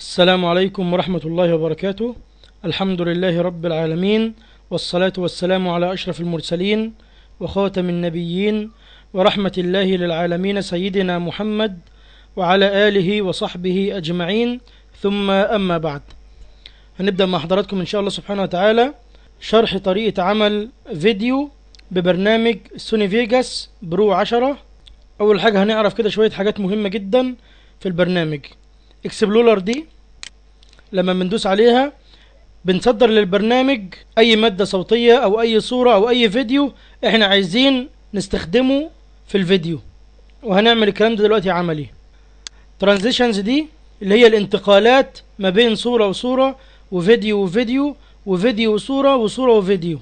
السلام عليكم ورحمة الله وبركاته الحمد لله رب العالمين والصلاة والسلام على أشرف المرسلين وخاتم النبيين ورحمة الله للعالمين سيدنا محمد وعلى آله وصحبه أجمعين ثم أما بعد هنبدأ مع حضراتكم إن شاء الله سبحانه وتعالى شرح طريقة عمل فيديو ببرنامج سوني فيجاس برو 10 أول حاجة هنعرف كده شوية حاجات مهمة جدا في البرنامج اكسبلورر دي لما بندوس عليها بنصدر للبرنامج اي مادة صوتية او اي صورة او اي فيديو احنا عايزين نستخدمه في الفيديو وهنعمل الكلام ده دلوقتي عملي ترانزيشنز دي اللي هي الانتقالات ما بين صورة وصورة وفيديو وفيديو وفيديو وصورة وصورة وفيديو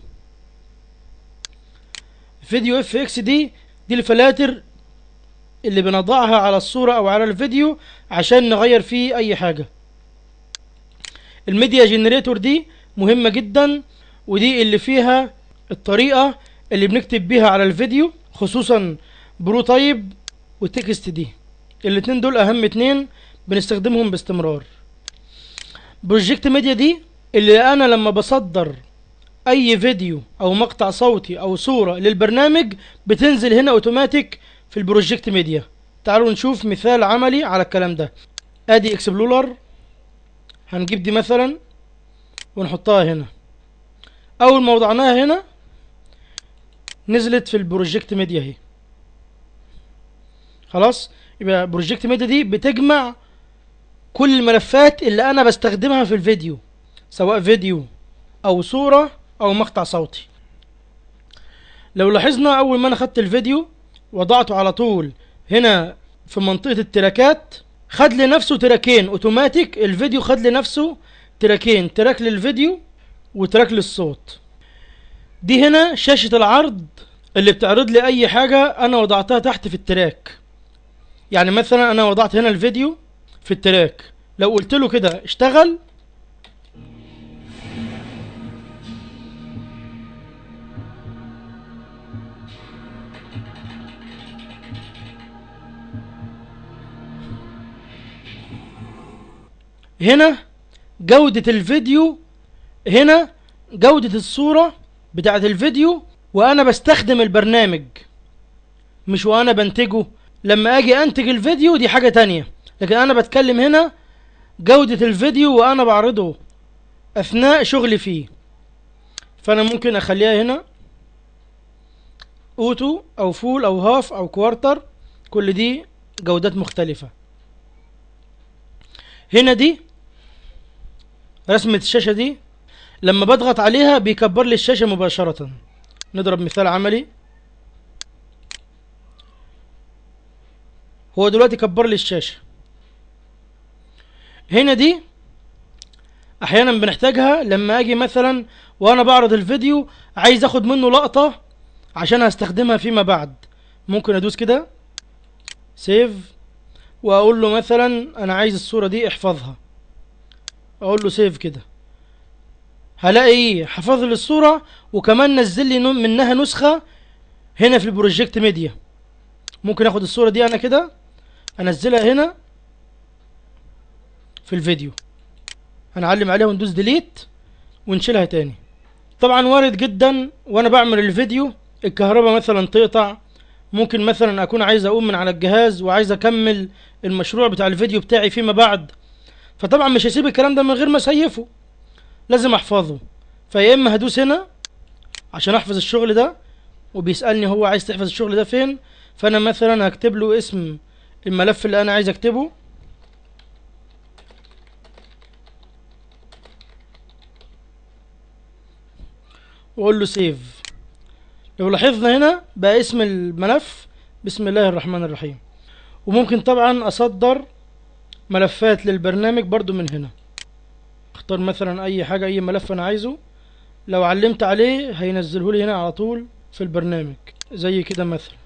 فيديو اف اكس دي دي الفلاتر اللي بنضعها على الصورة او على الفيديو عشان نغير فيه اي حاجة الميديا جنريتور دي مهمة جدا ودي اللي فيها الطريقة اللي بنكتب بيها على الفيديو خصوصا برو تايب وتكست دي الاتنين دول اهم اتنين بنستخدمهم باستمرار بروجكت ميديا دي اللي انا لما بصدر اي فيديو او مقطع صوتي او صورة للبرنامج بتنزل هنا اوتوماتيك في البروجكت ميديا تعالوا نشوف مثال عملي على الكلام ده ادي اكسبلورر هنجيب دي مثلا ونحطها هنا اول ما وضعناها هنا نزلت في البروجكت ميديا اهي خلاص يبقى بروجكت ميديا دي بتجمع كل الملفات اللي انا بستخدمها في الفيديو سواء فيديو او صورة او مقطع صوتي لو لاحظنا اول ما انا خدت الفيديو وضعته على طول هنا في منطقة التراكات خد لنفسه تراكين اوتوماتيك الفيديو خد لنفسه تراكين تراك للفيديو وتراك للصوت دي هنا شاشة العرض اللي بتعرض لي اي حاجة انا وضعتها تحت في التراك يعني مثلا انا وضعت هنا الفيديو في التراك لو قلت له كده اشتغل هنا جودة الفيديو هنا جودة الصورة بتاعت الفيديو وانا بستخدم البرنامج مش وانا بنتجه لما اجي انتج الفيديو دي حاجة تانية لكن انا بتكلم هنا جودة الفيديو وانا بعرضه اثناء شغلي فيه فانا ممكن اخليها هنا اوتو او فول او هاف او كوارتر كل دي جودات مختلفة هنا دي رسمة الشاشة دي لما بضغط عليها بيكبر لي الشاشة مباشرة نضرب مثال عملي هو دلوقتي كبر لي الشاشة هنا دي احيانا بنحتاجها لما اجي مثلا وانا بعرض الفيديو عايز اخد منه لقطة عشان هستخدمها فيما بعد ممكن ادوس كده سيف واقول له مثلا انا عايز الصورة دي احفظها اقول له سيف كده هلاقي ايه حفظ لي الصورة وكمان نزل لي منها نسخة هنا في البروجكت ميديا ممكن اخد الصورة دي انا كده انزلها هنا في الفيديو هنعلم عليها وندوس ديليت ونشيلها تاني طبعا وارد جدا وانا بعمل الفيديو الكهرباء مثلا تقطع ممكن مثلا اكون عايز اقوم من على الجهاز وعايز اكمل المشروع بتاع الفيديو بتاعي فيما بعد فطبعا مش هسيب الكلام ده من غير ما اسيفه لازم احفظه فيا اما هدوس هنا عشان احفظ الشغل ده وبيسالني هو عايز تحفظ الشغل ده فين فانا مثلا هكتب له اسم الملف اللي انا عايز اكتبه واقول له سيف لو لاحظنا هنا بقى اسم الملف بسم الله الرحمن الرحيم وممكن طبعا اصدر ملفات للبرنامج برضو من هنا اختار مثلا اي حاجة اي ملف انا عايزه لو علمت عليه هينزله لي هنا على طول في البرنامج زي كده مثلا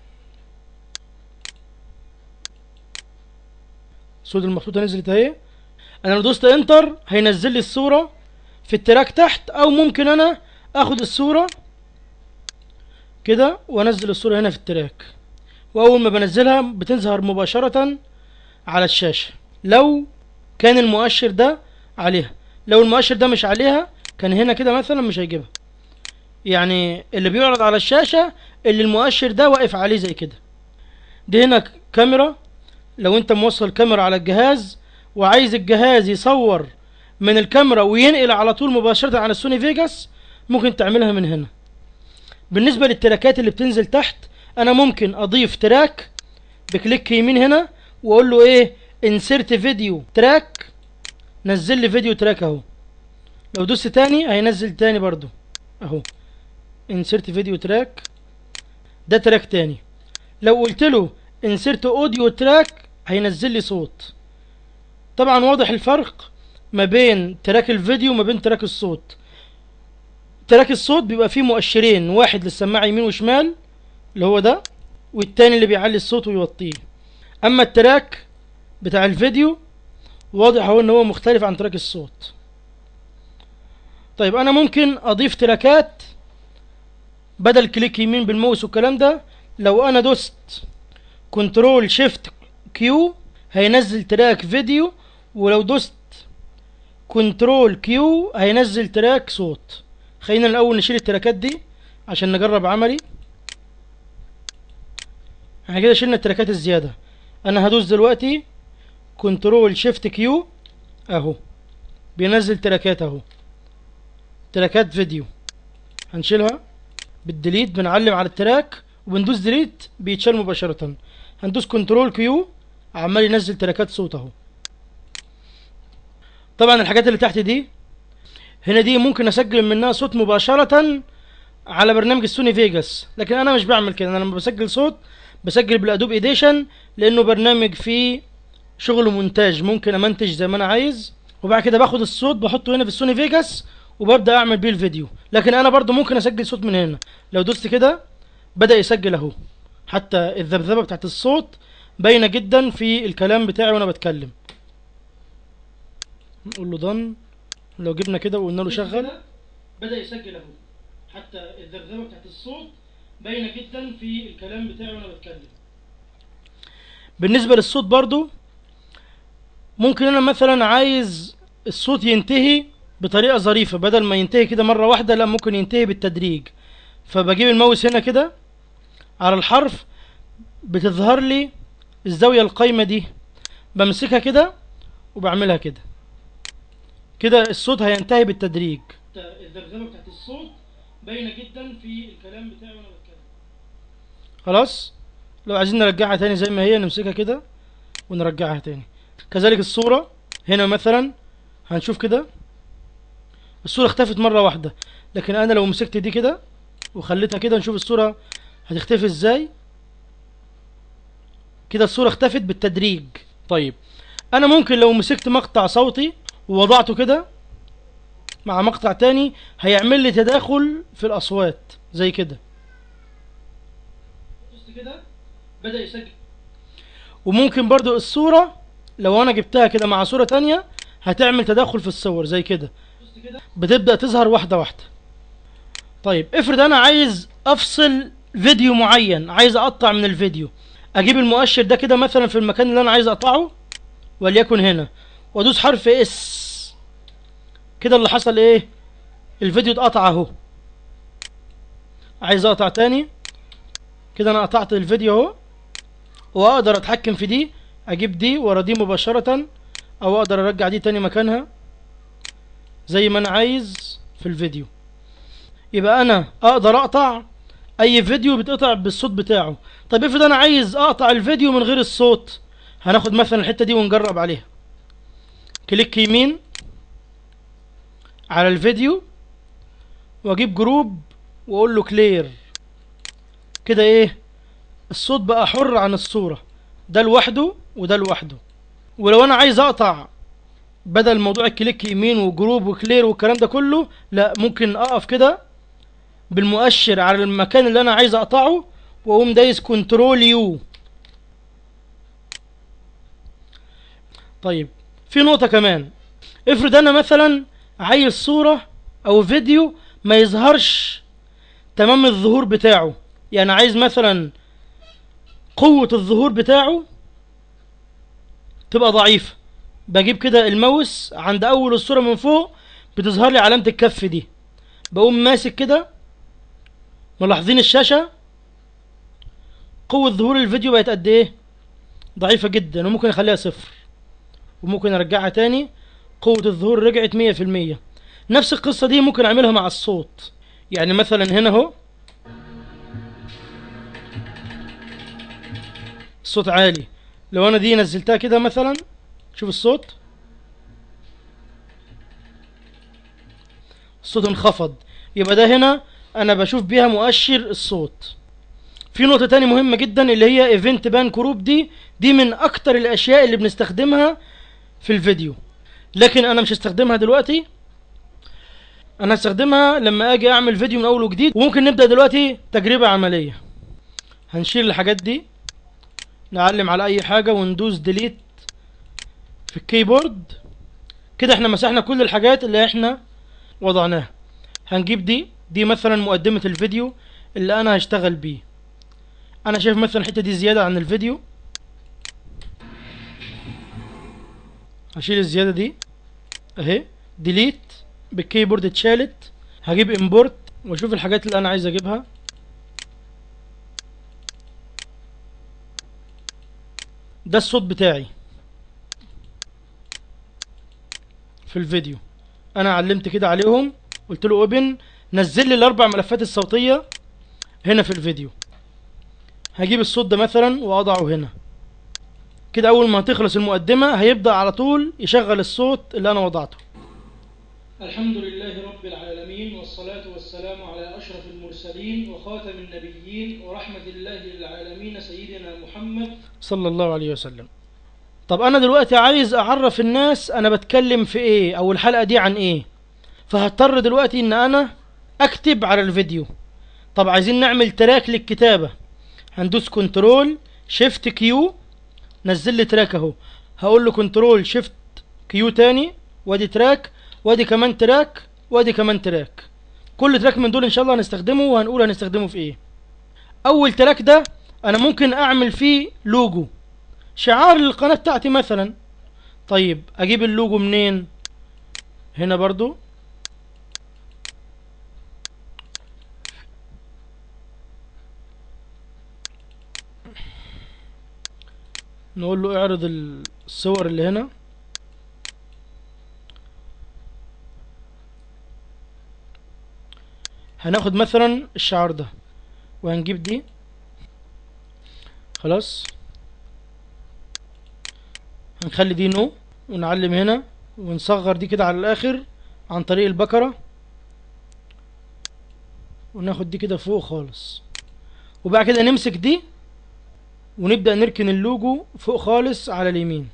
الصورة المخطوطة نزلت اهي انا لو دوست انتر هينزل لي الصورة في التراك تحت او ممكن انا اخد الصورة كده وانزل الصورة هنا في التراك واول ما بنزلها بتظهر مباشرة على الشاشة لو كان المؤشر ده عليها لو المؤشر ده مش عليها كان هنا كده مثلا مش هيجيبها يعني اللي بيعرض على الشاشة اللي المؤشر ده واقف عليه زي كده دي هنا كاميرا لو انت موصل كاميرا على الجهاز وعايز الجهاز يصور من الكاميرا وينقل على طول مباشرة على السوني فيجاس ممكن تعملها من هنا بالنسبة للتراكات اللي بتنزل تحت انا ممكن اضيف تراك بكليك يمين هنا واقول له ايه انسرت فيديو تراك نزل لي فيديو تراك اهو لو دوست تاني هينزل تاني برضو اهو انسرت فيديو تراك ده تراك تاني لو قلت له انسرت اوديو تراك هينزل لي صوت طبعا واضح الفرق ما بين تراك الفيديو وما بين تراك الصوت تراك الصوت بيبقى فيه مؤشرين واحد للسماعة يمين وشمال اللي هو ده والتاني اللي بيعلي الصوت ويوطيه اما التراك بتاع الفيديو واضح اهو ان هو مختلف عن تراك الصوت طيب انا ممكن اضيف تراكات بدل كليك يمين بالماوس والكلام ده لو انا دوست كنترول شيفت كيو هينزل تراك فيديو ولو دوست كنترول كيو هينزل تراك صوت خلينا الاول نشيل التراكات دي عشان نجرب عملي احنا كده شلنا التراكات الزيادة انا هدوس دلوقتي كنترول شيفت كيو اهو بينزل تراكات اهو تراكات فيديو هنشيلها بالديليت بنعلم على التراك وبندوس ديليت بيتشال مباشرة هندوس كنترول كيو عمال ينزل تراكات صوت اهو طبعا الحاجات اللي تحت دي هنا دي ممكن اسجل منها صوت مباشرة على برنامج السوني فيجاس لكن انا مش بعمل كده انا لما بسجل صوت بسجل بالادوب ايديشن لانه برنامج فيه شغل مونتاج ممكن امنتج زي ما انا عايز وبعد كده باخد الصوت بحطه هنا في السوني فيجاس وببدا اعمل بيه الفيديو لكن انا برضو ممكن اسجل صوت من هنا لو دوست كده بدا يسجل اهو حتى الذبذبه بتاعت الصوت باينه جدا في الكلام بتاعي وانا بتكلم نقول له دن لو جبنا كده وقلنا له شغل بدا يسجل اهو حتى الذبذبه بتاعت الصوت باينه جدا في الكلام بتاعي وانا بتكلم بالنسبه للصوت برضو ممكن انا مثلا عايز الصوت ينتهي بطريقه ظريفه بدل ما ينتهي كده مره واحده لا ممكن ينتهي بالتدريج فبجيب الماوس هنا كده على الحرف بتظهر لي الزاويه القايمه دي بمسكها كده وبعملها كده كده الصوت هينتهي بالتدريج الذبذبه بتاعت الصوت باينه جدا في الكلام بتاعي وانا بتكلم خلاص لو عايزين نرجعها تاني زي ما هي نمسكها كده ونرجعها تاني كذلك الصورة هنا مثلا هنشوف كده الصورة اختفت مرة واحدة لكن انا لو مسكت دي كده وخليتها كده نشوف الصورة هتختفي ازاي كده الصورة اختفت بالتدريج طيب انا ممكن لو مسكت مقطع صوتي ووضعته كده مع مقطع تاني هيعمل لي تداخل في الاصوات زي كده كده بدأ يسجل وممكن برضو الصورة لو انا جبتها كده مع صورة تانية هتعمل تداخل في الصور زي كده بتبدأ تظهر واحدة واحدة طيب افرض انا عايز افصل فيديو معين عايز اقطع من الفيديو اجيب المؤشر ده كده مثلا في المكان اللي انا عايز اقطعه وليكن هنا وادوس حرف اس كده اللي حصل ايه الفيديو اتقطع اهو عايز اقطع تاني كده انا قطعت الفيديو اهو واقدر اتحكم في دي اجيب دي ورا دي مباشرة او اقدر ارجع دي تاني مكانها زي ما انا عايز في الفيديو يبقى انا اقدر اقطع اي فيديو بيتقطع بالصوت بتاعه طب افرض انا عايز اقطع الفيديو من غير الصوت هناخد مثلا الحتة دي ونجرب عليها كليك يمين على الفيديو واجيب جروب واقول له كلير كده ايه الصوت بقى حر عن الصورة ده لوحده وده لوحده ولو انا عايز اقطع بدل موضوع الكليك يمين وجروب وكلير والكلام ده كله لا ممكن اقف كده بالمؤشر على المكان اللي انا عايز اقطعه واقوم دايس كنترول يو طيب في نقطة كمان افرض انا مثلا عايز صورة او فيديو ما يظهرش تمام الظهور بتاعه يعني عايز مثلا قوة الظهور بتاعه تبقى ضعيفة بجيب كده الماوس عند اول الصورة من فوق بتظهر لي علامة الكف دي بقوم ماسك كده ملاحظين الشاشة قوة ظهور الفيديو بقت قد ايه ضعيفة جدا وممكن اخليها صفر وممكن ارجعها تاني قوة الظهور رجعت مية في المية نفس القصة دي ممكن اعملها مع الصوت يعني مثلا هنا اهو الصوت عالي لو انا دي نزلتها كده مثلا شوف الصوت الصوت انخفض يبقى ده هنا انا بشوف بيها مؤشر الصوت في نقطة تانية مهمة جدا اللي هي ايفنت بان كروب دي دي من اكتر الاشياء اللي بنستخدمها في الفيديو لكن انا مش هستخدمها دلوقتي انا هستخدمها لما اجي اعمل فيديو من اول وجديد وممكن نبدأ دلوقتي تجربة عملية هنشيل الحاجات دي نعلم على اي حاجة وندوس ديليت في الكيبورد كده احنا مسحنا كل الحاجات اللي احنا وضعناها هنجيب دي دي مثلا مقدمة الفيديو اللي انا هشتغل بيه انا شايف مثلا الحتة دي زيادة عن الفيديو هشيل الزيادة دي اهي ديليت بالكيبورد اتشالت هجيب امبورت واشوف الحاجات اللي انا عايز اجيبها ده الصوت بتاعي في الفيديو انا علمت كده عليهم قلت له اوبن نزل لي الاربع ملفات الصوتيه هنا في الفيديو هجيب الصوت ده مثلا واضعه هنا كده اول ما تخلص المقدمه هيبدا على طول يشغل الصوت اللي انا وضعته الحمد لله رب العالمين والصلاة والسلام على أشرف المرسلين وخاتم النبيين ورحمة الله للعالمين سيدنا محمد صلى الله عليه وسلم طب أنا دلوقتي عايز أعرف الناس أنا بتكلم في إيه أو الحلقة دي عن إيه فهضطر دلوقتي إن أنا أكتب على الفيديو طب عايزين نعمل تراك للكتابة هندوس كنترول شيفت كيو نزل لي تراك اهو هقول له كنترول شيفت كيو تاني وادي تراك وادي كمان تراك وادي كمان تراك كل تراك من دول ان شاء الله هنستخدمه وهنقول هنستخدمه في ايه اول تراك ده انا ممكن اعمل فيه لوجو شعار للقناة بتاعتي مثلا طيب اجيب اللوجو منين هنا برضو نقول له اعرض الصور اللي هنا هناخد مثلا الشعار ده وهنجيب دي خلاص هنخلي دي نو ونعلم هنا ونصغر دي كده على الاخر عن طريق البكرة وناخد دي كده فوق خالص وبعد كده نمسك دي ونبدأ نركن اللوجو فوق خالص على اليمين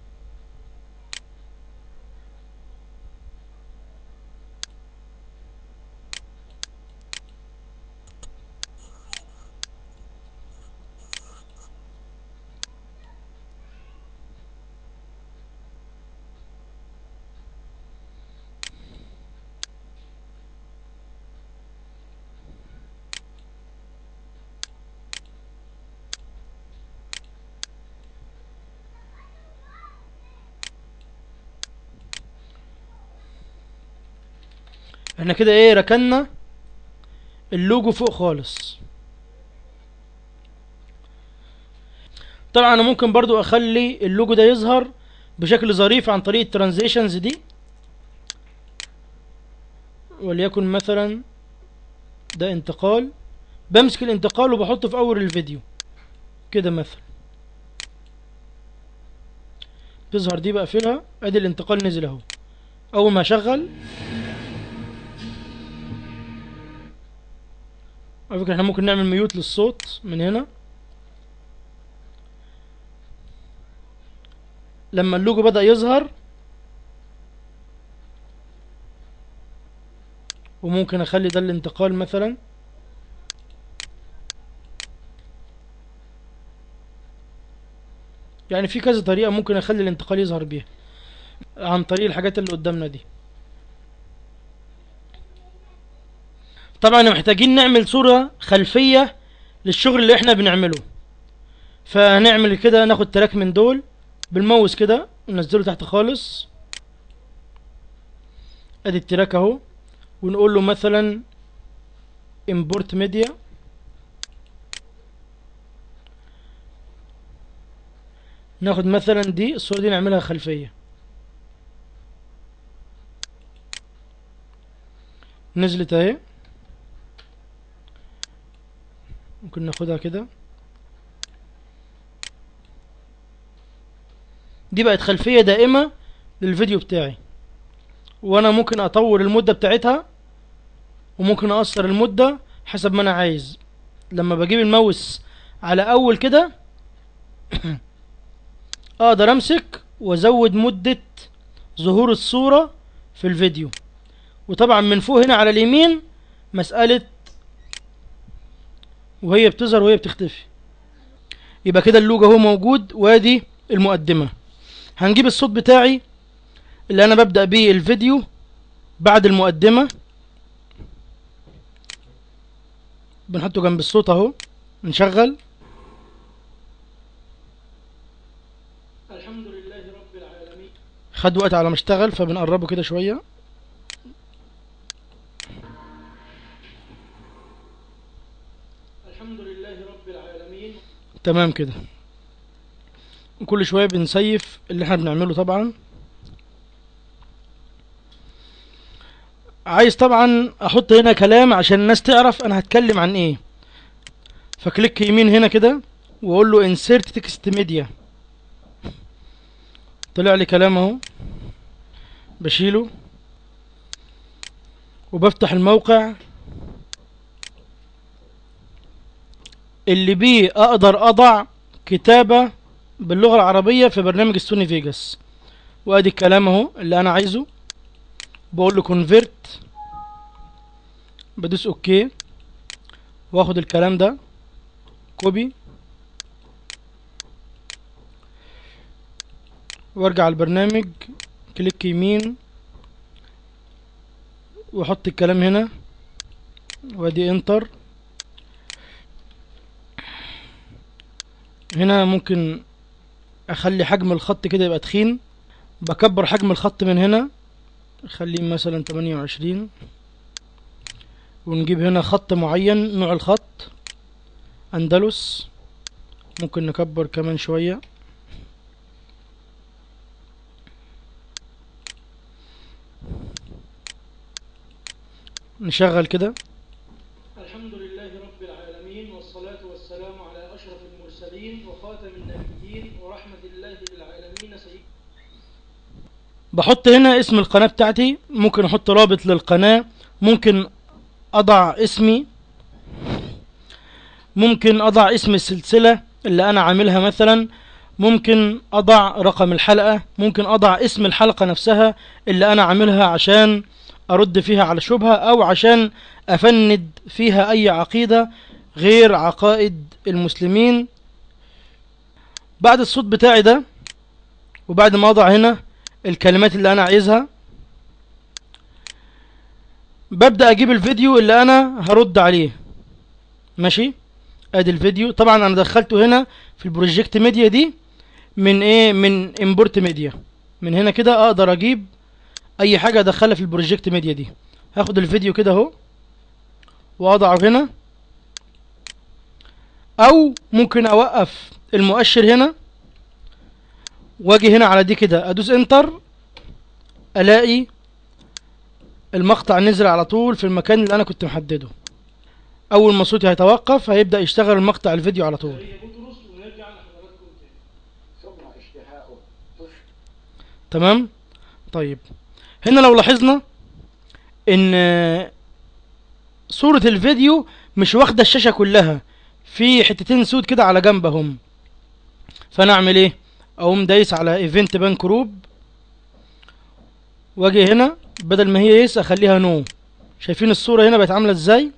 احنا كده ايه ركنا اللوجو فوق خالص طبعا انا ممكن برضو اخلي اللوجو ده يظهر بشكل ظريف عن طريق الترانزيشنز دي وليكن مثلا ده انتقال بمسك الانتقال وبحطه في اول الفيديو كده مثلا تظهر دي بقفلها ادي الانتقال نزل اهو اول ما اشغل على فكرة احنا ممكن نعمل ميوت للصوت من هنا لما اللوجو بدأ يظهر وممكن اخلي ده الانتقال مثلا يعني في كذا طريقة ممكن اخلي الانتقال يظهر بيها عن طريق الحاجات اللي قدامنا دي طبعا محتاجين نعمل صورة خلفية للشغل اللي احنا بنعمله فهنعمل كده ناخد تراك من دول بالماوس كده ننزله تحت خالص ادي التراك اهو ونقول له مثلا import media ناخد مثلا دي الصورة دي نعملها خلفية نزلت اهي ممكن ناخدها كده دي بقت خلفية دائمة للفيديو بتاعي وانا ممكن اطول المدة بتاعتها وممكن اقصر المدة حسب ما انا عايز لما بجيب الماوس على اول كده اقدر امسك وازود مدة ظهور الصورة في الفيديو وطبعا من فوق هنا على اليمين مسألة وهي بتظهر وهي بتختفي يبقى كده اللوجو اهو موجود وادي المقدمة هنجيب الصوت بتاعي اللي انا ببدأ بيه الفيديو بعد المقدمة بنحطه جنب الصوت اهو نشغل الحمد لله رب العالمين خد وقت على ما اشتغل فبنقربه كده شوية الحمد لله رب العالمين تمام كده كل شوية بنسيف اللي احنا بنعمله طبعا عايز طبعا احط هنا كلام عشان الناس تعرف انا هتكلم عن ايه فكليك يمين هنا كده واقول له insert text media طلع لي كلام اهو بشيله وبفتح الموقع اللي بيه اقدر اضع كتابة باللغة العربية في برنامج ستوني فيجاس وادي الكلام اهو اللي انا عايزه بقول له كونفيرت بدوس اوكي واخد الكلام ده كوبي وارجع البرنامج كليك يمين واحط الكلام هنا وادي انتر هنا ممكن اخلي حجم الخط كده يبقى تخين بكبر حجم الخط من هنا خليه مثلا 28 ونجيب هنا خط معين نوع الخط اندلس ممكن نكبر كمان شوية نشغل كده الحمد لله رب العالمين والصلاة والسلام على أشرف المرسلين وخاتم النبيين ورحمة الله للعالمين سيد بحط هنا اسم القناة بتاعتي ممكن احط رابط للقناة ممكن اضع اسمي ممكن اضع اسم السلسلة اللي انا عاملها مثلا ممكن اضع رقم الحلقة ممكن اضع اسم الحلقة نفسها اللي انا عاملها عشان ارد فيها على شبهة او عشان افند فيها اي عقيدة غير عقائد المسلمين بعد الصوت بتاعي ده وبعد ما اضع هنا الكلمات اللي انا عايزها ببدأ اجيب الفيديو اللي انا هرد عليه ماشي ادي الفيديو طبعا انا دخلته هنا في البروجكت ميديا دي من ايه من امبورت ميديا من هنا كده اقدر اجيب اي حاجة ادخلها في البروجكت ميديا دي هاخد الفيديو كده اهو واضعه هنا او ممكن اوقف المؤشر هنا واجي هنا على دي كده ادوس انتر الاقي المقطع نزل على طول في المكان اللي انا كنت محدده اول ما صوتي هيتوقف هيبدأ يشتغل المقطع الفيديو على طول ثم اشتهاؤه تمام طيب هنا لو لاحظنا ان صورة الفيديو مش واخدة الشاشة كلها في حتتين سود كده على جنبهم فانا اعمل ايه اقوم دايس على ايفنت بان جروب واجي هنا بدل ما هي يس اخليها نو شايفين الصورة هنا بقت عاملة ازاي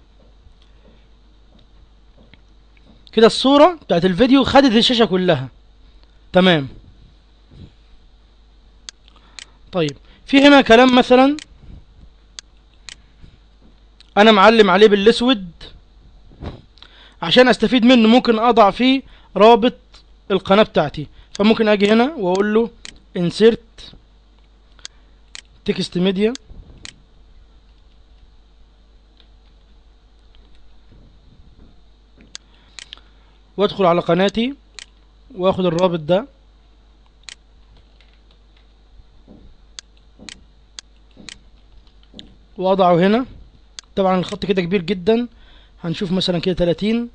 كده الصورة بتاعت الفيديو خدت الشاشة كلها تمام طيب في هنا كلام مثلا انا معلم عليه بالاسود عشان استفيد منه ممكن اضع فيه رابط القناة بتاعتي فممكن اجي هنا واقول له insert text media وادخل على قناتي واخد الرابط ده واضعه هنا طبعا الخط كده كبير جدا هنشوف مثلا كده 30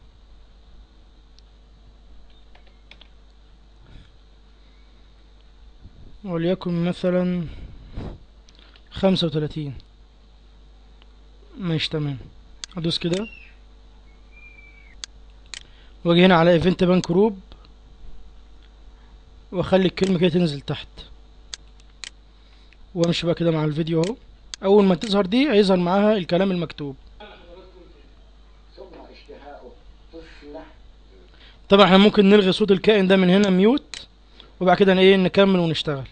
وليكن مثلا خمسة وتلاتين ماشي تمام ادوس كده واجي هنا على ايفنت بانك جروب واخلي الكلمة كده تنزل تحت وامشي بقى كده مع الفيديو اهو اول ما تظهر دي هيظهر معاها الكلام المكتوب ثم اشتهاؤه طفلة طبعا احنا ممكن نلغي صوت الكائن ده من هنا ميوت وبعد كده ايه نكمل ونشتغل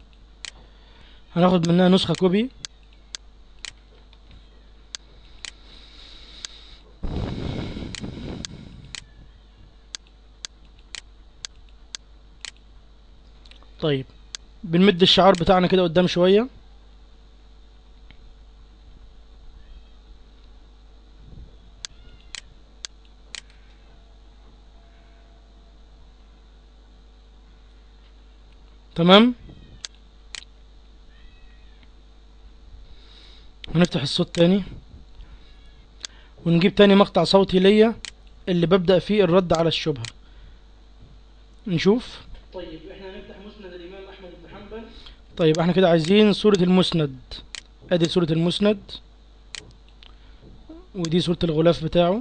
هناخد منها نسخة كوبي طيب بنمد الشعار بتاعنا كده قدام شوية تمام هنفتح الصوت تاني ونجيب تاني مقطع صوتي ليا اللي ببدأ فيه الرد على الشبهة نشوف طيب احنا هنفتح مسند الإمام أحمد بن حنبل طيب احنا كده عايزين صورة المسند ادي صورة المسند ودي صورة الغلاف بتاعه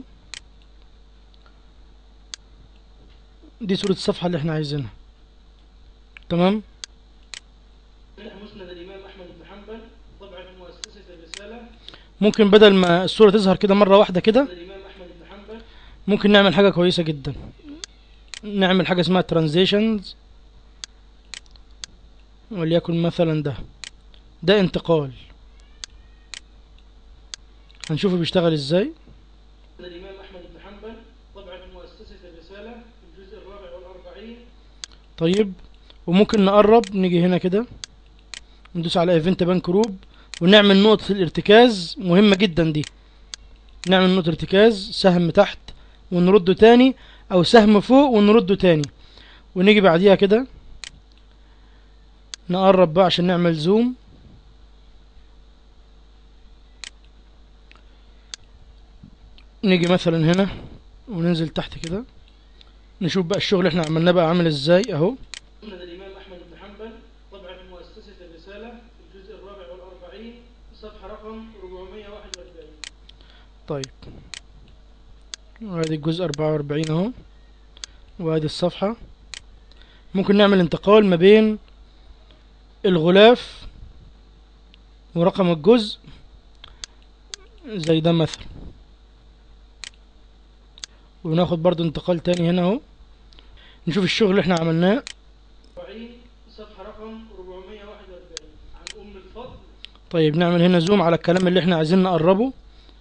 دي صورة الصفحة اللي احنا عايزينها تمام مسند الإمام أحمد بن حنبل طبعا مؤسسة الرسالة ممكن بدل ما الصورة تظهر كده مرة واحدة كده الإمام أحمد بن حنبل ممكن نعمل حاجة كويسة جدا نعمل حاجة اسمها ترانزيشنز وليكن مثلا ده ده انتقال هنشوفه بيشتغل ازاي الإمام أحمد بن حنبل طبعا مؤسسة الرسالة في الجزء الرابع والأربعين طيب وممكن نقرب نيجي هنا كده ندوس على ايفنت بانك جروب ونعمل نقطة الارتكاز مهمة جدا دي نعمل نقطة ارتكاز سهم تحت ونرده تاني او سهم فوق ونرده تاني ونيجي بعديها كده نقرب بقى عشان نعمل زوم نيجي مثلا هنا وننزل تحت كده نشوف بقى الشغل اللي احنا عملناه بقى عامل ازاي اهو مسند الإمام أحمد بن حنبل طبعا مؤسسة الرسالة في الجزء الرابع والأربعين صفحة رقم 441 طيب وادي الجزء 44 اهو وادي الصفحة ممكن نعمل انتقال ما بين الغلاف ورقم الجزء زي ده مثلا وناخد برضو انتقال تاني هنا اهو نشوف الشغل اللي احنا عملناه صفحة رقم 441 عن أم الفضل طيب نعمل هنا زوم على الكلام اللي احنا عايزين نقربه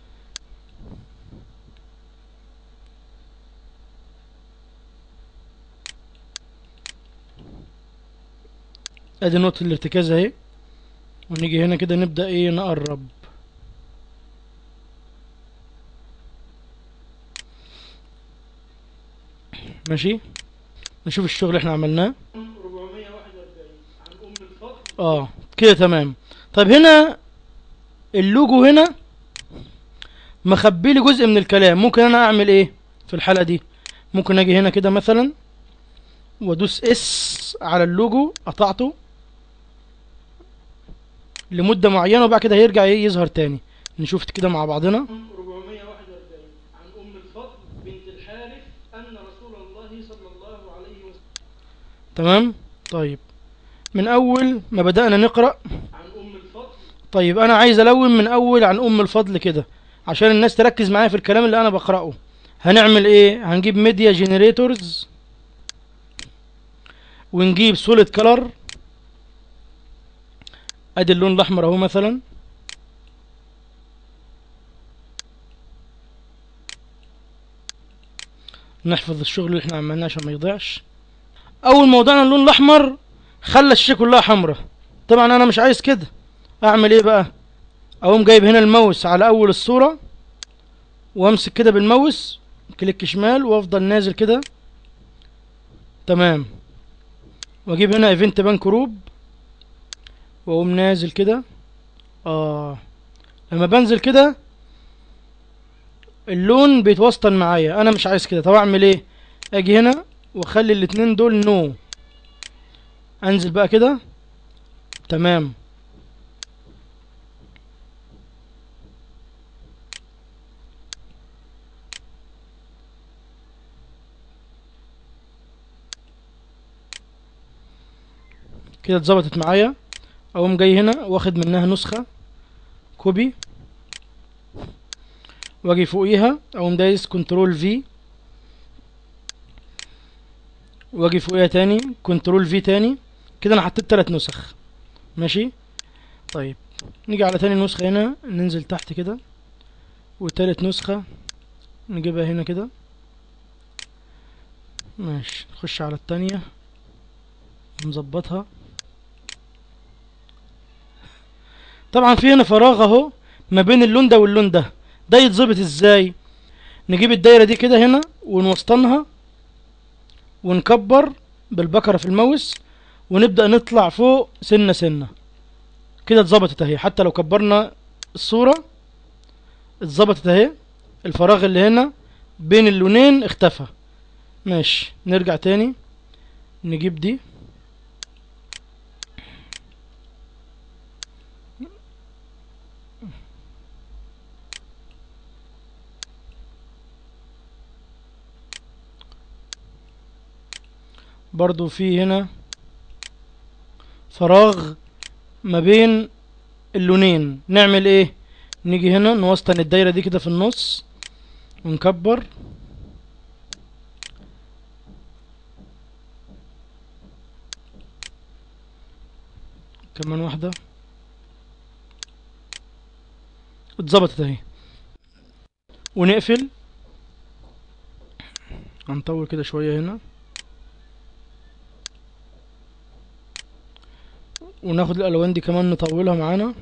ادي نقطة الارتكاز اهي ونيجي هنا كده نبدأ ايه نقرب ماشي نشوف الشغل اللي احنا عملناه 441 عن ام الفضل اه كده تمام طيب هنا اللوجو هنا مخبي لي جزء من الكلام ممكن انا اعمل ايه في الحالة دي ممكن اجي هنا كده مثلا وادوس اس على اللوجو قطعته لمدة معينة وبعد كده هيرجع ايه يظهر تاني نشوف كده مع بعضنا 441 عن ام الفضل بنت الحارث ان رسول الله صلى الله عليه وسلم تمام طيب من اول ما بدأنا نقرأ عن ام الفضل طيب انا عايز الون من اول عن ام الفضل كده عشان الناس تركز معايا في الكلام اللي انا بقرأه هنعمل ايه هنجيب ميديا جنريتورز ونجيب سوليد كلر ادي اللون الاحمر اهو مثلا نحفظ الشغل اللي احنا عملناه عشان ما يضيعش اول ما وضعنا اللون الاحمر خلى الشاشة كلها حمراء طبعا انا مش عايز كده اعمل ايه بقى اقوم جايب هنا الماوس على اول الصورة وامسك كده بالماوس كليك شمال وافضل نازل كده تمام واجيب هنا ايفنت بانك روب واقوم نازل كده اه لما بنزل كده اللون بيتوسطن معايا انا مش عايز كده طب اعمل ايه اجي هنا واخلي الاتنين دول نو انزل بقى كده تمام كده اتظبطت معايا اقوم جاي هنا واخد منها نسخة كوبي واجي فوقيها اقوم دايس كنترول في واجي فوقيها تاني كنترول في تاني كده انا حطيت تلات نسخ ماشي طيب نيجي على تاني نسخة هنا ننزل تحت كده وتالت نسخة نجيبها هنا كده ماشي نخش على التانية نظبطها طبعا في هنا فراغ اهو ما بين اللون ده واللون ده ده يتظبط ازاي نجيب الدايره دي كده هنا ونوسطنها ونكبر بالبكره في الماوس ونبدا نطلع فوق سنه سنه كده اتظبطت اهي حتى لو كبرنا الصوره اتظبطت اهي الفراغ اللي هنا بين اللونين اختفى ماشي نرجع تاني نجيب دي برضو في هنا فراغ ما بين اللونين نعمل ايه نيجي هنا نوسطن الدايرة دي كده في النص ونكبر كمان واحدة اتظبطت اهي ونقفل هنطول كده شوية هنا وناخد الالوان دي كمان نطولها معانا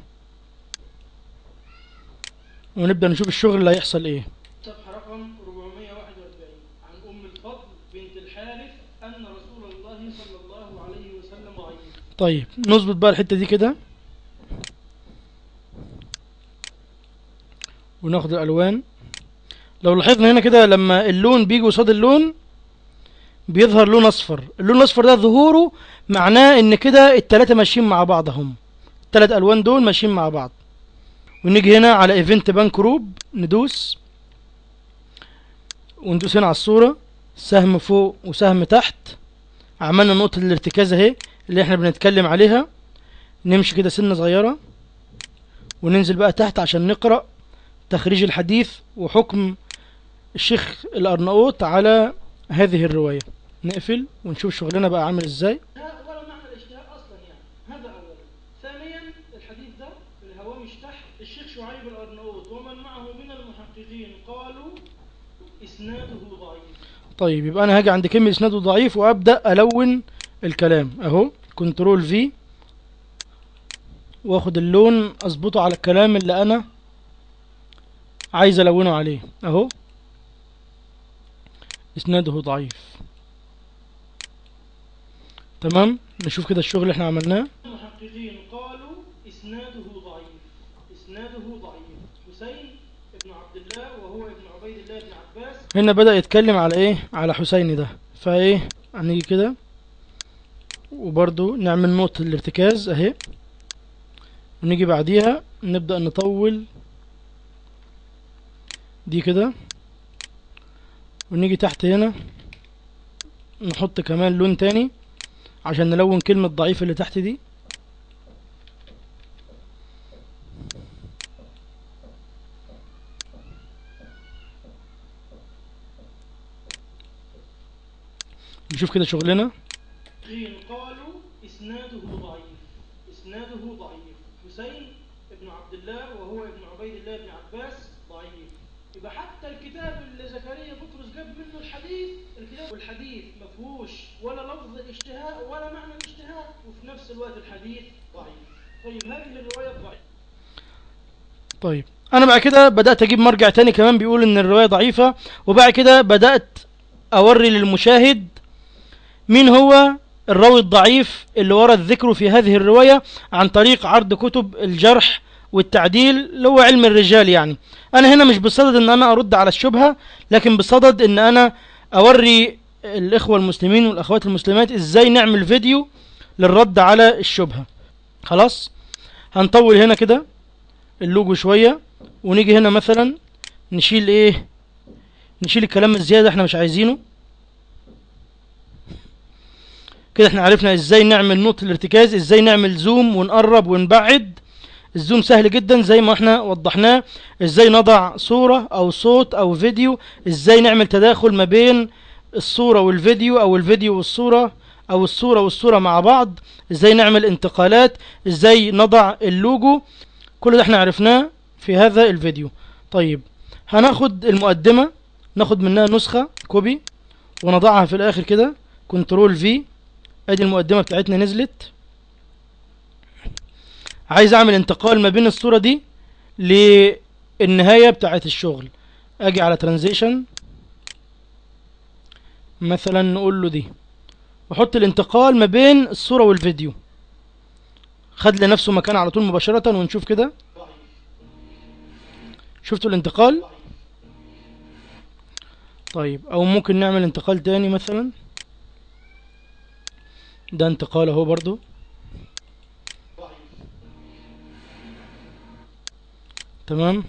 ونبدا نشوف الشغل اللي هيحصل ايه صفحه رقم 441 عن ام الفضل بنت الحارث ان رسول الله صلى الله عليه وسلم ضعيف طيب نظبط بقى الحته دي كده وناخد الالوان لو لاحظنا هنا كده لما اللون بيجي قصاد اللون بيظهر لون اصفر اللون الاصفر ده ظهوره معناه ان كده التلاتة ماشيين مع بعض هم التلات الوان دول ماشيين مع بعض ونيجي هنا على ايفنت بانك روب ندوس وندوس هنا على الصورة سهم فوق وسهم تحت عملنا نقطة الارتكاز اهي اللي احنا بنتكلم عليها نمشي كده سنة صغيرة وننزل بقى تحت عشان نقرأ تخريج الحديث وحكم الشيخ الأرناؤوط على هذه الرواية نقفل ونشوف شغلنا بقى عامل ازاي ولا معنى الاشتهاء اصلا يعني هذا اولا ثانيا الحديث ده في الهوامش تحت الشيخ شعيب الارناؤوط ومن معه من المحققين قالوا اسناده ضعيف طيب يبقى انا هاجي عند كلمة اسناده ضعيف وابدأ الون الكلام اهو كنترول في واخد اللون اظبطه على الكلام اللي انا عايز الونه عليه اهو اسناده ضعيف تمام نشوف كده الشغل اللي احنا عملناه المحققين قالوا اسناده ضعيف اسناده ضعيف حسين ابن عبد الله وهو ابن عبيد الله بن عباس هنا بدأ يتكلم على ايه على حسين ده فايه هنيجي كده وبرضو نعمل نقطة الارتكاز اهي ونيجي بعديها نبدأ نطول دي كده ونيجي تحت هنا نحط كمان لون تاني عشان نلون كلمة ضعيف اللي تحت دي نشوف كده شغلنا المحققين قالوا اسناده ضعيف اسناده ضعيف حسين ابن عبد الله وهو ابن عبيد الله بن عباس ضعيف يبقى حتى الكتاب اللي زكريا بطرس جاب منه الحديث الكتاب والحديث ما فيهوش ولا لفظ الاشتهاء ولا معنى الاشتهاء وفي نفس الوقت الحديث ضعيف طيب هذه الرواية ضعيفة طيب انا بعد كده بدات اجيب مرجع تاني كمان بيقول ان الروايه ضعيفه وبعد كده بدات اوري للمشاهد مين هو الراوي الضعيف اللي ورد ذكره في هذه الروايه عن طريق عرض كتب الجرح والتعديل اللي هو علم الرجال يعني انا هنا مش بصدد ان انا ارد على الشبهه لكن بصدد ان انا اوري الاخوه المسلمين والاخوات المسلمات ازاي نعمل فيديو للرد على الشبهه خلاص هنطول هنا كده اللوجو شوية ونيجي هنا مثلا نشيل ايه نشيل الكلام الزيادة احنا مش عايزينه كده احنا عرفنا ازاي نعمل نقطة الارتكاز ازاي نعمل زوم ونقرب ونبعد الزوم سهل جدا زي ما احنا وضحناه ازاي نضع صورة او صوت او فيديو ازاي نعمل تداخل ما بين الصورة والفيديو او الفيديو والصورة او الصورة والصورة مع بعض ازاي نعمل انتقالات ازاي نضع اللوجو كل ده احنا عرفناه في هذا الفيديو طيب هناخد المقدمة ناخد منها نسخة كوبي ونضعها في الاخر كده كنترول في ادي المقدمة بتاعتنا نزلت عايز اعمل انتقال ما بين الصورة دي للنهاية بتاعت الشغل اجي على ترانزيشن مثلا نقول له دي واحط الانتقال ما بين الصورة والفيديو خد لنفسه مكان على طول مباشرة ونشوف كده شفتوا الانتقال طيب او ممكن نعمل انتقال تاني مثلا ده انتقال اهو برضو تمام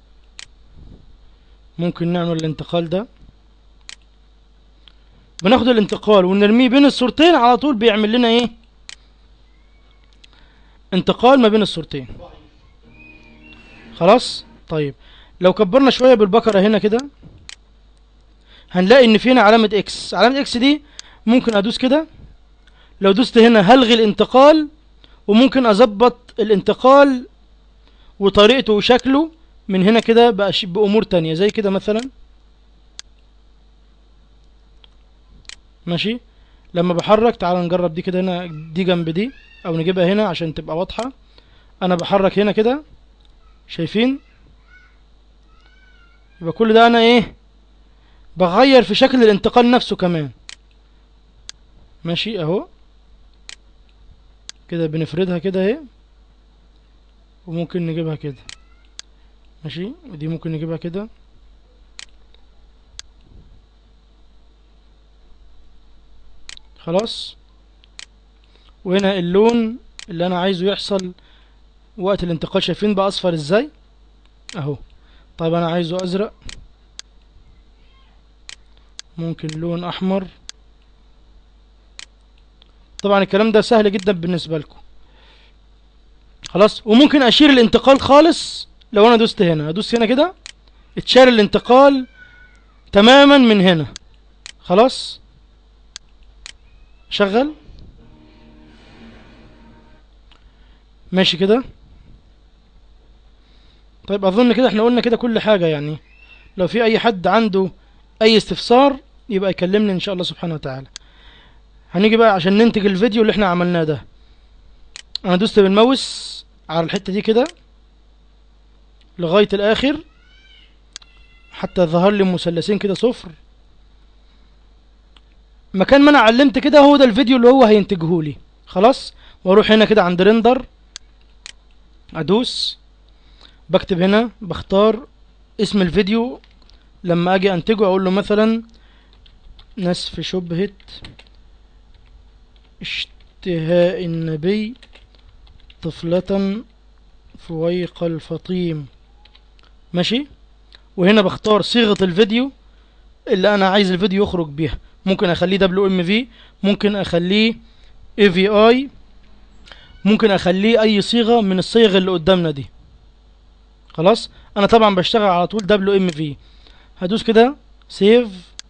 ممكن نعمل الانتقال ده بناخد الانتقال ونرميه بين الصورتين على طول بيعمل لنا ايه انتقال ما بين الصورتين خلاص طيب لو كبرنا شوية بالبكرة هنا كده هنلاقي ان فينا علامة اكس علامة اكس دي ممكن ادوس كده لو دوست هنا هلغي الانتقال وممكن اظبط الانتقال وطريقته وشكله من هنا كده بقى ش- بامور تانية زي كده مثلا ماشي لما بحرك تعال نجرب دي كده هنا دي جنب دي او نجيبها هنا عشان تبقى واضحة انا بحرك هنا كده شايفين يبقى كل ده انا ايه بغير في شكل الانتقال نفسه كمان ماشي اهو كده بنفردها كده اهي وممكن نجيبها كده ماشي ودي ممكن نجيبها كده خلاص وهنا اللون اللي انا عايزه يحصل وقت الانتقال شايفين بقى اصفر ازاي اهو طيب انا عايزه ازرق ممكن لون احمر طبعا الكلام ده سهل جدا بالنسبة لكم خلاص وممكن اشير الانتقال خالص لو انا دوست هنا ادوس هنا كده اتشال الانتقال تماما من هنا خلاص شغل ماشي كده طيب اظن كده احنا قلنا كده كل حاجة يعني لو في اي حد عنده اي استفسار يبقى يكلمني ان شاء الله سبحانه وتعالى هنيجي بقى عشان ننتج الفيديو اللي احنا عملناه ده انا دوست بالماوس على الحتة دي كده لغاية الاخر حتى ظهر لي مثلثين كده صفر مكان ما انا علمت كده هو ده الفيديو اللي هو هينتجه لي خلاص واروح هنا كده عند ريندر ادوس بكتب هنا بختار اسم الفيديو لما اجي انتجه اقول له مثلا نسف شبهة اشتهاء النبي طفلة فويق الفطيم ماشي وهنا بختار صيغة الفيديو اللي انا عايز الفيديو يخرج بيها ممكن اخليه دبليو ام في ممكن اخليه اي في اي ممكن اخليه اي صيغة من الصيغ اللي قدامنا دي خلاص انا طبعا بشتغل على طول دبليو ام في هدوس كده سيف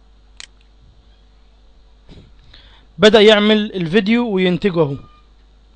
بدأ يعمل الفيديو وينتجه اهو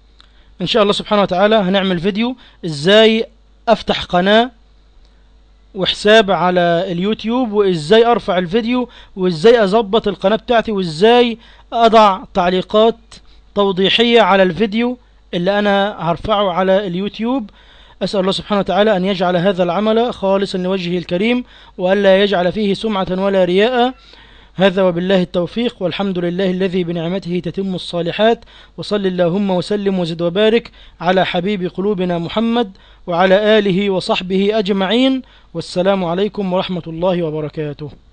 ان شاء الله سبحانه وتعالى هنعمل فيديو ازاي افتح قناة وحساب على اليوتيوب وازاي ارفع الفيديو وازاي اظبط القناة بتاعتي وازاي اضع تعليقات توضيحية على الفيديو اللي انا هرفعه على اليوتيوب أسأل الله سبحانه وتعالى أن يجعل هذا العمل خالصا لوجهه الكريم وألا يجعل فيه سمعة ولا رياء هذا وبالله التوفيق والحمد لله الذي بنعمته تتم الصالحات وصل اللهم وسلم وزد وبارك على حبيب قلوبنا محمد وعلى آله وصحبه أجمعين والسلام عليكم ورحمة الله وبركاته